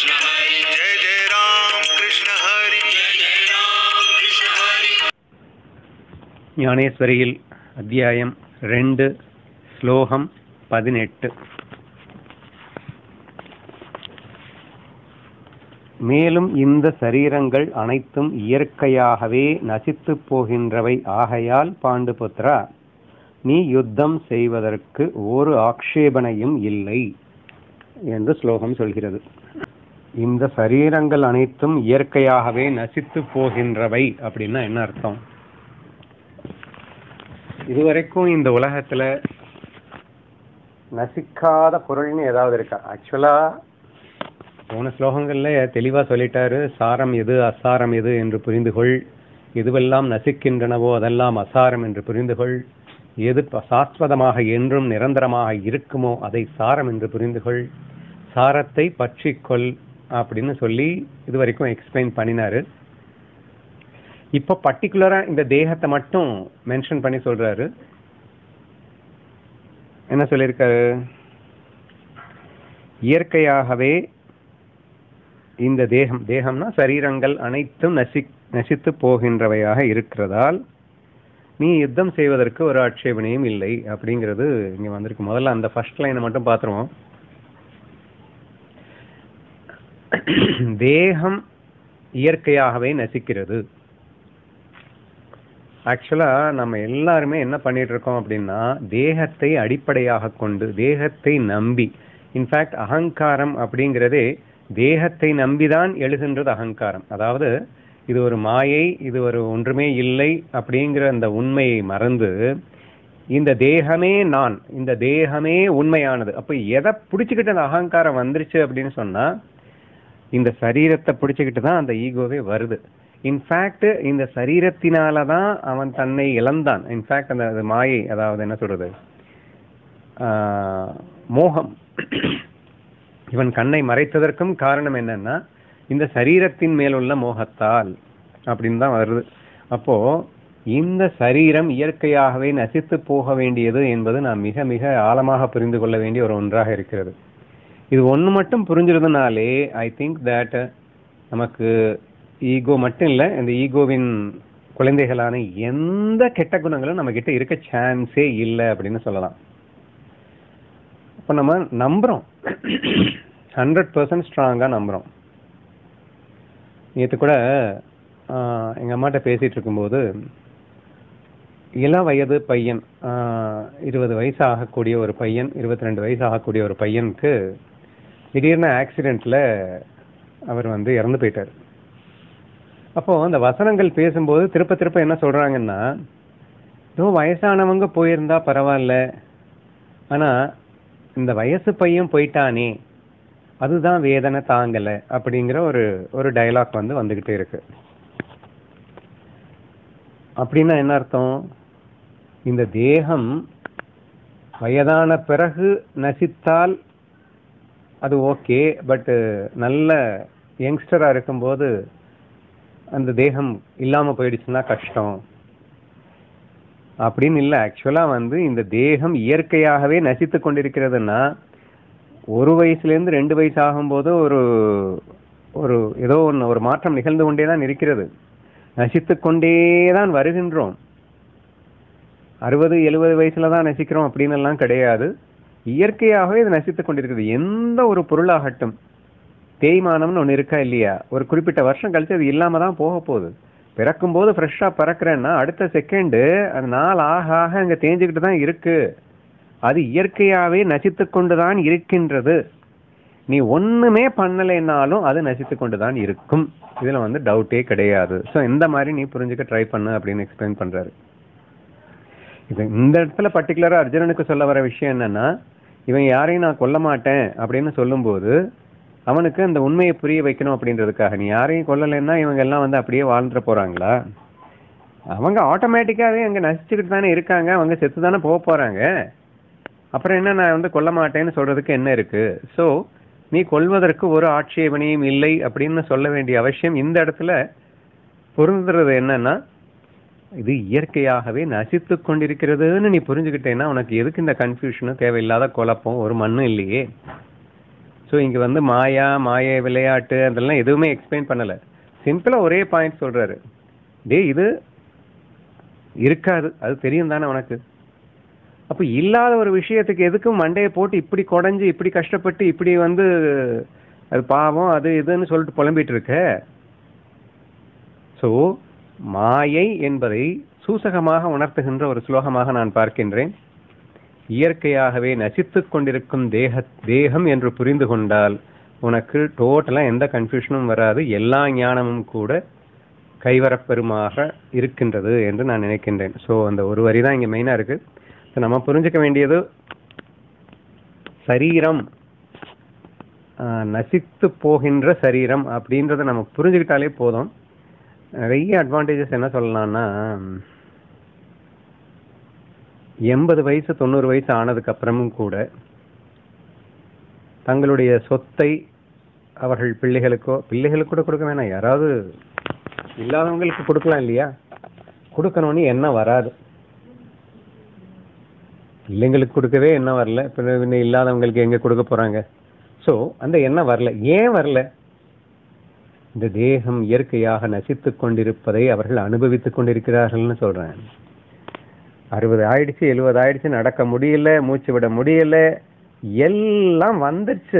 कृष्ण हरि जय जय राम कृष्ण हरि जय जय राम कृष्ण हरि ஞானேஸ்வரியில் அத்தியாயம் ரெண்டு ஸ்லோகம் பதினெட்டு மேலும் இந்த சரீரங்கள் அனைத்தும் இயற்கையாகவே நசித்துப் போகின்றவை ஆகையால் பாண்டுபுத்ரா நீ யுத்தம் செய்வதற்கு ஒரு ஆக்ஷேபனையும் இல்லை என்று ஸ்லோகம் சொல்கிறது இந்த சரீரங்கள் அனைத்தும் இயற்கையாகவே நசித்துப் போகின்றவை அப்படின்னா என்ன அர்த்தம் இதுவரைக்கும் இந்த உலகத்துல நசிக்காத பொருள்னு ஏதாவது இருக்கா ஆக்சுவலா போன ஸ்லோகங்கள்ல தெளிவா சொல்லிட்டாரு சாரம் எது அசாரம் எது என்று புரிந்து கொள் எதுவெல்லாம் நசிக்கின்றனவோ அதெல்லாம் அசாரம் என்று புரிந்து கொள் எது ப- சாஸ்வதமாக என்றும் நிரந்தரமாக இருக்குமோ அதை சாரம் என்று புரிந்து கொள் சாரத்தை பற்றிக்கொள் அப்படின்னு சொல்லி இது வரைக்கும் எக்ஸ்பிளைன் பண்ணினாரு இப்ப பர்டிகுலரா இந்த தேகத்தை மட்டும் மென்ஷன் பண்ணி சொல்றாரு என்ன சொல்லியிருக்காரு இயற்கையாகவே இந்த தேகம் தேகம்னா சரீரங்கள் அனைத்தும் நசி நசித்து போகின்றவையாக இருக்கிறதால் நீ யுத்தம் செய்வதற்கு ஒரு ஆட்சேபனையும் இல்லை அப்படிங்கிறது இங்க வந்திருக்கு முதல்ல அந்த ஃபர்ஸ்ட் லைனை மட்டும் பார்த்துருவோம் தேகம் இயற்கையாகவே நசிக்கிறது ஆக்சுவலா நம்ம எல்லாருமே என்ன பண்ணிட்டு இருக்கோம் அப்படின்னா தேகத்தை அடிப்படையாக கொண்டு தேகத்தை நம்பி இன்ஃபேக்ட் அகங்காரம் அப்படிங்கிறதே தேகத்தை நம்பிதான் எழுகின்றது அகங்காரம் அதாவது இது ஒரு மாயை இது ஒரு ஒன்றுமே இல்லை அப்படிங்கிற அந்த உண்மையை மறந்து இந்த தேகமே நான் இந்த தேகமே உண்மையானது அப்ப எதை பிடிச்சுக்கிட்டு அந்த அகங்காரம் வந்துருச்சு அப்படின்னு சொன்னா இந்த சரீரத்தை பிடிச்சுக்கிட்டு தான் அந்த ஈகோவே வருது இன்ஃபேக்ட் இந்த சரீரத்தினால தான் அவன் தன்னை இழந்தான் இன்ஃபேக்ட் அந்த அது மாயை அதாவது என்ன சொல்றது ஆஹ், மோகம் இவன் கண்ணை மறைத்ததற்கும் காரணம் என்னன்னா இந்த சரீரத்தின் மேலுள்ள மோகத்தால் அப்படின்னு தான் வருது அப்போ இந்த சரீரம் இயற்கையாகவே நசித்து போக வேண்டியது என்பது நான் மிக மிக ஆழமாக புரிந்து கொள்ள வேண்டிய ஒரு ஒன்றாக இருக்கிறது இது ஒண்ணு மட்டும் புரிஞ்சிருந்தனாலே ஐ திங்க் தட் நமக்கு ஈகோ மட்டும் இல்ல இந்த ஈகோவின் குழந்தைகளான எந்த கெட்ட குணங்களும் நம்ம கிட்ட இருக்க சான்ஸே இல்லை அப்படின்னு சொல்லலாம் அப்ப நம்ம நம்புறோம் ஹண்ட்ரட் பர்சன்ட் ஸ்ட்ராங்கா நம்புறோம் நேற்று கூட ஆஹ், எங்க அம்மாட்ட பேசிட்டு இருக்கும்போது இள வயது பையன் ஆஹ், இருபது வயசு ஆகக்கூடிய ஒரு பையன் இருபத்தி ரெண்டு வயசு ஆகக்கூடிய ஒரு பையனுக்கு திடீர்னு ஆக்சிடென்ட்ல அவர் வந்து இறந்து போயிட்டார் அப்போ அந்த வசனங்கள் பேசும்போது திருப்ப திருப்ப என்ன சொல்றாங்கன்னா ஏதோ வயசானவங்க போயிருந்தா பரவாயில்ல ஆனா இந்த வயசு பையன் போயிட்டானே அதுதான் வேதனை தாங்கல அப்படிங்கிற ஒரு ஒரு டயலாக் வந்து வந்துகிட்டே இருக்கு அப்படின்னா என்ன அர்த்தம் இந்த தேகம் வயதான பிறகு நசித்தால் அது ஓகே பட் நல்ல யங்ஸ்டரா இருக்கும்போது அந்த தேகம் இல்லாம போயிடுச்சுன்னா கஷ்டம் அப்படின்னு இல்ல ஆக்சுவலா வந்து இந்த தேகம் இயற்கையாகவே நசித்து கொண்டிருக்கிறதுனா ஒரு வயசுல இருந்து ரெண்டு வயசு ஆகும்போது ஒரு ஒரு ஏதோ ஒன்று ஒரு மாற்றம் நிகழ்ந்து கொண்டே தான் இருக்கிறது நசித்து கொண்டே தான் வருகின்றோம் அறுபது எழுபது வயசுல தான் நசிக்கிறோம் அப்படின்னு எல்லாம் கிடையாது இயற்கையாகவே இது நசித்துக் கொண்டிருக்கிறது எந்த ஒரு பொருளாகட்டும் தேய்மானம்னு ஒன்று இருக்கா இல்லையா ஒரு குறிப்பிட்ட வருஷம் கழிச்சு அது இல்லாம தான் போக போகுது பிறக்கும் போது ஃப்ரெஷ்ஷா பிறக்கிறேன்னா அடுத்த செகண்டு அது நாள் ஆக ஆக அங்க தேஞ்சுக்கிட்டு தான் இருக்கு அது இயற்கையாவே நசித்து கொண்டு தான் இருக்கின்றது நீ ஒண்ணுமே பண்ணலைன்னாலும் அது நசித்து கொண்டு தான் இருக்கும் இதுல வந்து டவுட்டே கிடையாது ஸோ இந்த மாதிரி நீ புரிஞ்சுக்க ட்ரை பண்ணு அப்படின்னு எக்ஸ்பிளைன் பண்றாரு இது இந்த இடத்துல பர்டிகுலரா அர்ஜுனனுக்கு சொல்ல வர விஷயம் என்னன்னா இவன் யாரையும் நான் கொல்ல மாட்டேன் அப்படின்னு சொல்லும்போது அவனுக்கு அந்த உண்மையை புரிய வைக்கணும் அப்படின்றதுக்காக நீ யாரையும் கொல்லலைன்னா இவங்க எல்லாம் வந்து அப்படியே வாழ்ந்துட போறாங்களா அவங்க ஆட்டோமேட்டிக்காவே அங்க நசிச்சுக்கிட்டு தானே இருக்காங்க அவங்க செத்து தானே போக போறாங்க அப்புறம் என்ன நான் வந்து கொல்ல மாட்டேன்னு சொல்றதுக்கு என்ன இருக்கு சோ நீ கொல்வதற்கு ஒரு ஆட்சேபனையும் இல்லை அப்படின்னு சொல்ல வேண்டிய அவசியம் இந்த இடத்துல பொருந்துறது என்னன்னா இது இயற்கையாகவே நசித்து கொண்டிருக்கிறதுன்னு நீ புரிஞ்சுக்கிட்டேன்னா உனக்கு எதுக்கு இந்த கன்ஃபியூஷனும் தேவையில்லாத குழப்பம் ஒரு மண்ணும் இல்லையே ஸோ ஸோ இங்க வந்து மாயா மாய விளையாட்டு அதெல்லாம் எதுவுமே எக்ஸ்பிளைன் பண்ணல சிம்பிளா ஒரே பாயிண்ட் சொல்றாரு டேய் இது இருக்காது அது தெரியும் தானே உனக்கு அப்ப இல்லாத ஒரு விஷயத்துக்கு எதுக்கும் மண்டையை போட்டு இப்படி குடஞ்சு இப்படி கஷ்டப்பட்டு இப்படி வந்து அது பாவம் அது இதுன்னு சொல்லிட்டு புலம்பிட்டு இருக்க சோ மாயை என்பதை சூசகமாக உணர்த்துகின்ற ஒரு ஸ்லோகமாக நான் பார்க்கின்றேன் இயற்கையாகவே நசித்துக் கொண்டிருக்கும் தேக தேகம் என்று புரிந்து கொண்டால் உனக்கு டோட்டலா எந்த கன்ஃபியூஷனும் வராது எல்லா ஞானமும் கூட கைவரப்பெருமாக இருக்கின்றது என்று நான் நினைக்கின்றேன் ஸோ அந்த ஒரு வரி தான் இங்க மெயினா இருக்கு So, நம்ம புரிஞ்சுக்க வேண்டியது சரீரம் ஆஹ், நசித்து போகின்ற சரீரம் அப்படின்றத நம்ம புரிஞ்சுக்கிட்டாலே போதும் நிறைய அட்வான்டேஜஸ் என்ன சொல்லலாம்னா எண்பது வயசு தொண்ணூறு வயசு ஆனதுக்கு அப்புறமும் கூட தங்களுடைய சொத்தை அவர்கள் பிள்ளைகளுக்கோ பிள்ளைகளுக்கு கூட கொடுக்க வேணாம் யாராவது இல்லாதவங்களுக்கு கொடுக்கலாம் இல்லையா கொடுக்கணும்னு என்ன வராது பிள்ளைங்களுக்கு கொடுக்கவே என்ன வரல பின்ன பின்ன இல்லாதவங்களுக்கு எங்க கொடுக்க போறாங்க சோ அந்த எண்ணம் வரல ஏன் வரல இந்த தேகம் இயற்கையாக நசித்துக் கொண்டிருப்பதை அவர்கள் அனுபவித்துக் கொண்டிருக்கிறார்கள்னு சொல்றேன் அறுபது ஆயிடுச்சு எழுபது ஆயிடுச்சு நடக்க முடியல மூச்சு விட முடியல எல்லாம் வந்துருச்சு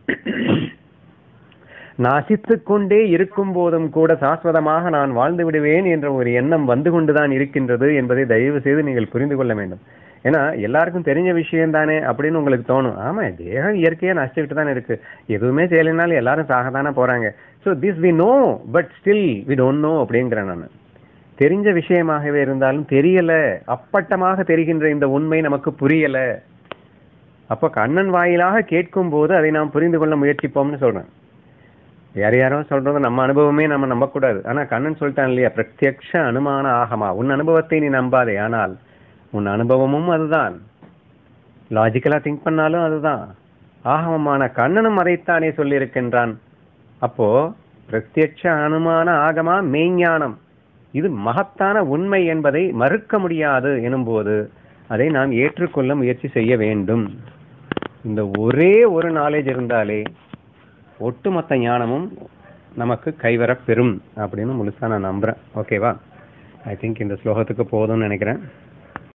நசித்துக் கொண்டே இருக்கும் போதும் கூட சாஸ்வதமாக நான் வாழ்ந்து விடுவேன் என்ற ஒரு எண்ணம் வந்து கொண்டுதான் இருக்கின்றது என்பதை தயவு செய்து நீங்கள் புரிந்து கொள்ள வேண்டும் ஏன்னா எல்லாருக்கும் தெரிஞ்ச விஷயம் தானே அப்படின்னு உங்களுக்கு தோணும் ஆமா தேகம் இயற்கையா நசிச்சுக்கிட்டு தானே இருக்கு எதுவுமே செய்யலைனாலும் எல்லாரும் சாக தானே போறாங்க so this we know but still we don't know அப்படிங்கிறேன் நான் தெரிஞ்ச விஷயமாகவே இருந்தாலும் தெரியல அப்பட்டமாக தெரிகின்ற இந்த உண்மை நமக்கு புரியல அப்ப கண்ணன் வாயிலாக கேட்கும் போது அதை நாம் புரிந்து கொள்ள முயற்சிப்போம்னு சொல்றேன் யார் யாரோ சொல்றது நம்ம அனுபவமே நம்ம நம்பக்கூடாது ஆனா கண்ணன் சொல்லிட்டான் இல்லையா பிரத்யக்ஷ அனுமான ஆகமா உன் அனுபவத்தை நீ நம்பாதே ஆனால் உன் அனுபவமும் அதுதான் லாஜிக்கலா திங்க் பண்ணாலும் அதுதான் ஆகமமான கண்ணனும் அதைத்தானே சொல்லியிருக்கின்றான் அப்போ பிரத்யட்ச அனுமான ஆகமா மெய்ஞானம் இது மகத்தான உண்மை என்பதை மறுக்க முடியாது எனும்போது அதை நாம் ஏற்றுக்கொள்ள முயற்சி செய்ய வேண்டும் இந்த ஒரே ஒரு நாலேஜ் இருந்தாலே ஒட்டுமொத்த ஞானமும் நமக்கு கைவரப் பெறும் அப்படின்னு முழுசா நான் நம்புறேன் ஓகேவா ஐ திங்க் இந்த ஸ்லோகத்துக்கு போதும்னு நினைக்கிறேன்